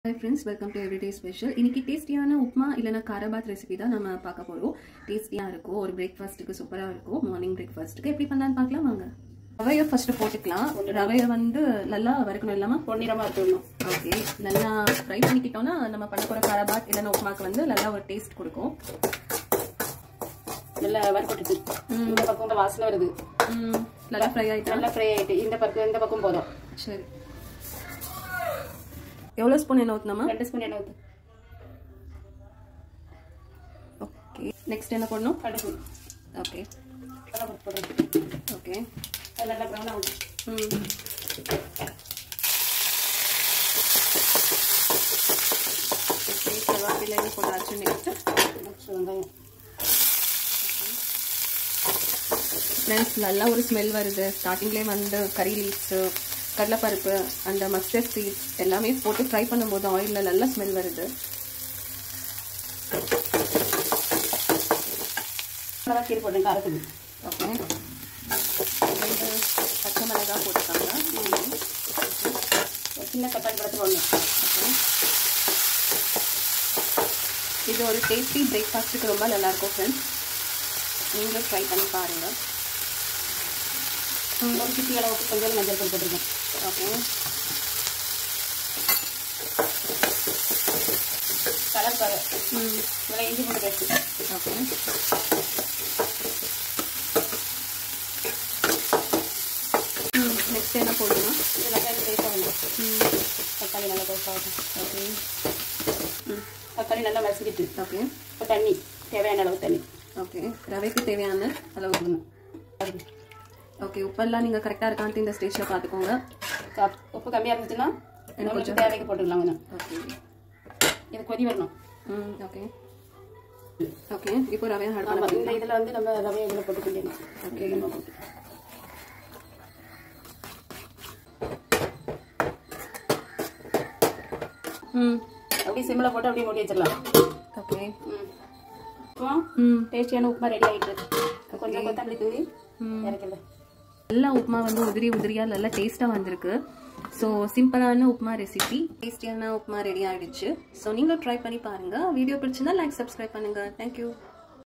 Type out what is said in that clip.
Hi friends welcome to everyday special இன்னைக்கு டேஸ்டியான உப்மா இல்லைனா காரபாத் ரெசிபி தான் நம்ம பார்க்க போகிறோம் டேஸ்டியாக இருக்கும் ஒரு பிரேக்ஃபாஸ்ட்டுக்கு சூப்பராக இருக்கும் மார்னிங் பிரேக்ஃபாஸ்ட்டுக்கு எப்படி பண்ணலான்னு பார்க்கலாம் வாங்க ரவையை ஃபர்ஸ்ட் போட்டுக்கலாம் ரவையை வந்து நல்லா வறுக்கணும் இல்லாமல் பொன்னிறமா இருக்கணும் ஓகே நல்லா ஃப்ரை பண்ணிக்கிட்டோம்னா நம்ம பண்ண போகிற காரபாத் இல்லைனா உப்மாக்கு வந்து நல்லா ஒரு டேஸ்ட் கொடுக்கும் நல்லா வறுபட்டுச்சு இந்த பக்கம் இந்த வாசனை வருது ம், நல்லா ஃப்ரை ஆகிட்டா நல்லா ஃப்ரை ஆயிட்டு இந்த பக்கம் இந்த பக்கம் போதும் சரி எவ்வளோ ஸ்பூன் எண்ணெய் ஊற்றினாமா ரெண்டு ஸ்பூன் எண்ணெய் ஊற்று ஓகே நெக்ஸ்ட் என்ன பண்ணணும் கடுகு ஓகே கடலை பருப்பு போடுறேன் ஓகே அது நல்லா ப்ரௌன் ஆகும் ம் ஓகே கருவேப்பிலையும் போட்டாச்சு நெக்ஸ்ட்டு நெக்ஸ்ட் வெங்காயம் ஃப்ரெண்ட்ஸ் நல்லா ஒரு ஸ்மெல் வருது ஸ்டார்டிங்லேயே வந்து கறி லீவ்ஸு கடலைப்பருப்பு அந்த மஸ்டர்ட் சீட்ஸ் எல்லாமே போட்டு ஃப்ரை பண்ணும்போது ஆயிலில் நல்லா ஸ்மெல் வருது நல்லா கீரை போட்டேன் காரத்துக்கு ஓகே ரெண்டு பச்சை மிளகாய் போட்டுக்காங்க ஒரு சின்ன தக்காளி பழத்தை போடணும் ஓகே இது ஒரு டேஸ்டி பிரேக்ஃபாஸ்ட்டுக்கு ரொம்ப நல்லாயிருக்கும் ஃப்ரெண்ட்ஸ் நீங்களும் ட்ரை பண்ணி பாருங்கள் ஒரு சிட்டி அளவுக்கு கொஞ்சம் மஞ்சள் தூள் போட்டிருக்கேன் ஓகே கலர் பாரு ம் நல்லா இஞ்சி போட்டு பேஸ்ட் ஓகே ம் நெக்ஸ்ட் என்ன போடணும் இது நல்லா டேஸ்ட்டாக வந்து ம் தக்காளி நல்லா டேஸ்ட்டாக இருக்கும் ஓகே ம் தக்காளி நல்லா மசிக்கிட்டு ஓகே இப்போ தண்ணி தேவையான அளவு தண்ணி ஓகே ரவைக்கு தேவையான அளவு விடணும் அதுக்கு ஓகே உப்பெல்லாம் நீங்கள் கரெக்டாக இருக்கான்ட்டு இந்த ஸ்டேஜில் பார்த்துக்கோங்க சாப் உப்பு கம்மியாக இருந்துச்சுன்னா நம்மளுக்கு தேவைக்கு போட்டுக்கலாம் கொஞ்சம் ஓகே இது கொதி வரணும் ம் ஓகே ஓகே இப்போ ரவையை ஆட் ஆமாம் பண்ண இந்த இதில் வந்து நம்ம ரவையை இதில் போட்டுக்கிட்டேன் ஓகே நம்ம போட்டு ம் அப்படியே சிம்மில் போட்டு அப்படியே மூடி வச்சிடலாம் ஓகே ம் இப்போ ம் டேஸ்டியான உப்புமா ரெடி ஆகிட்டு கொஞ்சம் கொத்தமல்லி தூவி ம். இறக்கல நல்லா உப்புமா வந்து உதிரி உதிரியாக நல்லா டேஸ்ட்டாக வந்திருக்கு ஸோ சிம்பிளான உப்புமா ரெசிபி டேஸ்டியான உப்புமா ரெடி ஆகிடுச்சு ஸோ நீங்களும் ட்ரை பண்ணி பாருங்கள் வீடியோ பிடிச்சிருந்தா லைக் சப்ஸ்கிரைப் பண்ணுங்கள் தேங்க்யூ